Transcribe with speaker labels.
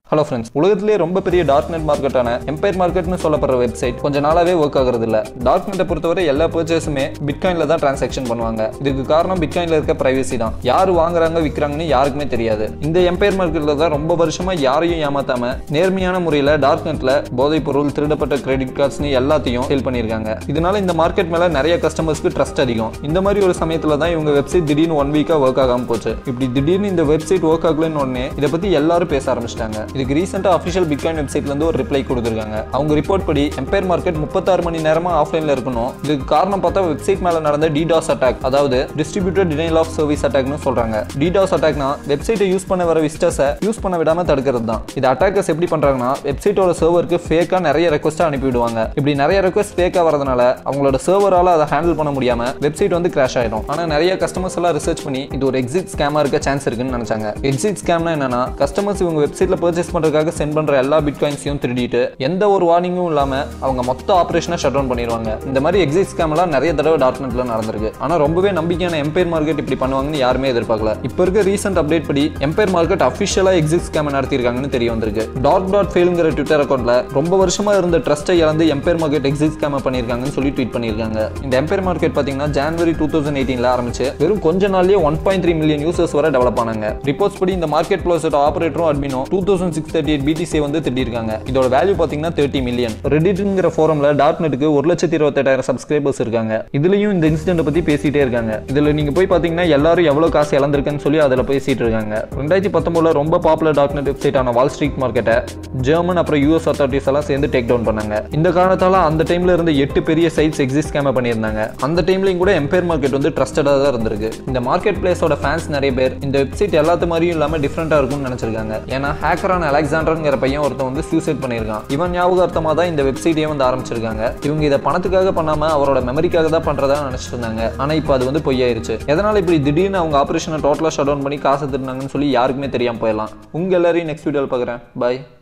Speaker 1: hello friends உலகத்திலே ரொம்ப பெரிய டார்க் நெட் மார்க்கெட்டான எம்பையர் மார்க்கெட்னு சொல்லப்படுற வெப்சைட் கொஞ்ச நாளாவே ஒர்க் ஆகுறது இல்ல டார்க் நெட்டை பொறுத்தவரை எல்லா பர்ச்சேஸுமே பிட்காயின்ல தான் டிரான்சாக்ஷன் பண்ணுவாங்க இதுக்கு காரணம் பிட்காயின்ல இருக்க பிரைவசி தான் யார் வாங்குறாங்க விற்கிறாங்கன்னு யாருக்குமே தெரியாது இந்த எம்பையர் மார்க்கெட்ல தான் ரொம்ப வருஷமா யாரையும் ஏமாத்தாம நேர்மையான முறையில் டார்க் நெட்ல போதைப் பொருள் திருடப்பட்ட கிரெடிட் கார்ட்ஸ்னு எல்லாத்தையும் சேல் பண்ணியிருக்காங்க இதனால இந்த மார்க்கெட் மேல நிறைய கஸ்டமர்ஸ்க்கு ட்ரஸ்ட் அதிகம் இந்த மாதிரி ஒரு சமயத்துல தான் இவங்க வெப்சைட் திடீர்னு ஒன் வீக்கா ஒர்க் ஆகாம போச்சு இப்படி திடீர்னு இந்த வெப்சைட் ஒர்க் ஆகலன்னு உடனே இதை பத்தி எல்லாரும் பேச ஆரம்பிச்சிட்டாங்க இதுக்கு ரீசெண்டா அஃபிஷியல் பிட்காயின் வெப்சைட்ல இருந்து ஒரு ரிப்ளை கொடுத்துருக்காங்க அவங்க ரிப்போர்ட் படி எம்பையர் மார்க்கெட் முப்பத்தாறு மணி நேரமா ஆஃப்லைன்ல இருக்கணும் இதுக்கு காரணம் பார்த்தா வெப்சைட் மேல நடந்த டிடாஸ் அட்டாக் அதாவது டிஸ்ட்ரிபியூட்டர் டினைல் ஆஃப் சர்வீஸ் அட்டாக்னு சொல்றாங்க டிடாஸ் அட்டாக்னா வெப்சைட்டை யூஸ் பண்ண வர விஸ்டர்ஸை யூஸ் பண்ண விடாம தடுக்கிறது தான் இது அட்டாக்கர்ஸ் எப்படி பண்றாங்கன்னா வெப்சைட்டோட சர்வருக்கு ஃபேக்கா நிறைய ரெக்வஸ்ட் அனுப்பிவிடுவாங்க இப்படி நிறைய ரெக்வஸ்ட் ஃபேக்கா வரதுனால அவங்களோட சர்வரால அதை ஹேண்டில் பண்ண முடியாம வெப்சைட் வந்து கிராஷ் ஆயிடும் ஆனா நிறைய கஸ்டமர்ஸ் எல்லாம் ரிசர்ச் பண்ணி இது ஒரு எக்ஸிட் ஸ்கேமா இருக்க சான்ஸ் இருக்குன்னு நினைச்சாங்க எக்ஸிட் ஸ்கேம்னா என்னன்னா கஸ்டமர்ஸ் இவங்க வெப்சைட்ல பர்ச்சேஸ் பண்றதுக்காக சென்ட் பண்ற எல்லா பிட்காயின்ஸையும் திருடிட்டு எந்த ஒரு வார்னிங்கும் இல்லாம அவங்க மொத்த ஆபரேஷனை ஷட் டவுன் பண்ணிடுவாங்க இந்த மாதிரி எக்ஸிட் ஸ்கேம் எல்லாம் நிறைய தடவை டார்க் நெட்ல நடந்திருக்கு ஆனா ரொம்பவே நம்பிக்கையான எம்பையர் மார்க்கெட் இப்படி பண்ணுவாங்கன்னு யாருமே எதிர்பார்க்கல இப்போ இருக்க ரீசெண்ட் அப்டேட் படி எம்பையர் மார்க்கெட் அஃபிஷியலா எக்ஸிட் ஸ்கேம் நடத்திருக்காங்கன்னு தெரிய வந்திருக்கு டார்க் டாட் ஃபெயிலுங்கிற ட்விட்டர் அக்கௌண்ட்ல ரொம்ப வருஷமா இருந்த ட்ரஸ்ட்டை இழந்து எம்பையர் மார்க்கெட் எக்ஸிட் ஸ்கேம் பண்ணிருக்காங்கன்னு சொல்லி ட்வீட் பண்ணிருக்காங்க இந்த எம்பையர் மார்க்கெட் பாத்தீங்கன்னா ஜனவரி டூ தௌசண்ட் எயிட்டீன்ல ஆரம்பிச்சு வெறும் கொஞ்ச நாள்லயே one point three million users வரை டெவலப் ஆனாங்க ரிப்போர்ட்ஸ் படி இந்த மார்க்கெட் ப்ளஸோட ஆபரேட்டரும் அட்மினும் two thousand six thirty eight BTC வந்து திட்டிருக்காங்க இதோட வேல்யூ பாத்தீங்கன்னா தேர்ட்டி மில்லியன் ரெடிட்ங்கிற ஃபோரம்ல டாட் நெட்டுக்கு ஒரு லட்சத்தி இருபத்தெட்டாயிரம் சப்ஸ்கிரைபர்ஸ் இருக்காங்க இதுலயும் இந்த இன்சிடென்ட் பத்தி பேசிட்டே இருக்காங்க இதுல நீங்க போய் பாத்தீங்கன்னா எல்லாரும் எவ்வளவு காசு இழந்திருக்குன்னு சொல்லி அதுல பேசிட்டு இருக்காங்க ரெண்டாயிரத்தி பத்தொன்பதுல ரொம்ப பாப்புலர் டாட் நெட் வெப்சைட்டான வால் ஸ்ட்ரீட் மார்க்கெட்டை ஜெர்மன் அப்புறம் யூஎஸ் அத்தாரிட்டிஸ் எல்லாம் சேர்ந்து டேக் டவுன் பண்ணாங்க இந்த காரணத்தால அந்த டைம்ல இருந்த எட்டு பெரிய சைட்ஸ் எக்ஸிஸ்ட் ஸ்கேம் பண்ணியிருந்தாங்க அந்த டைம்லயும் கூட எம்பையர் மார்க்கெட் வந்து ட்ரஸ்டடா தான் இருந்திருக்கு இந்த மார்க்கெட் பிளேஸோட ஃபேன்ஸ் நிறைய பேர் இந்த வெப்சைட் எல்லாத்து மாதிரியும் இல்லாம டிஃப்ரெண்டா இருக்கும்னு நினைச்சிருக்காங்க ஏன்னா ஹேக்கரான அலெக்சாண்டர்ங்கிற பையன் ஒருத்தன் வந்து சூசைட் பண்ணியிருக்கான் இவன் ஞாபகார்த்தமா தான் இந்த வெப்சைட்டே வந்து ஆரம்பிச்சிருக்காங்க இவங்க இதை பணத்துக்காக பண்ணாம அவரோட மெமரிக்காக தான் பண்றதா நினைச்சிட்டு இருந்தாங்க ஆனா இப்போ அது வந்து பொய்யாயிருச்சு எதனால இப்படி திடீர்னு அவங்க ஆபரேஷனை டோட்டலா ஷட் டவுன் பண்ணி காசு திருநாங்கன்னு சொல்லி யாருக்குமே தெரியாம போயிடலாம் உங்க எல்லாரையும் நெக்ஸ்ட் வீடியோவில் பார்க்குறேன் பை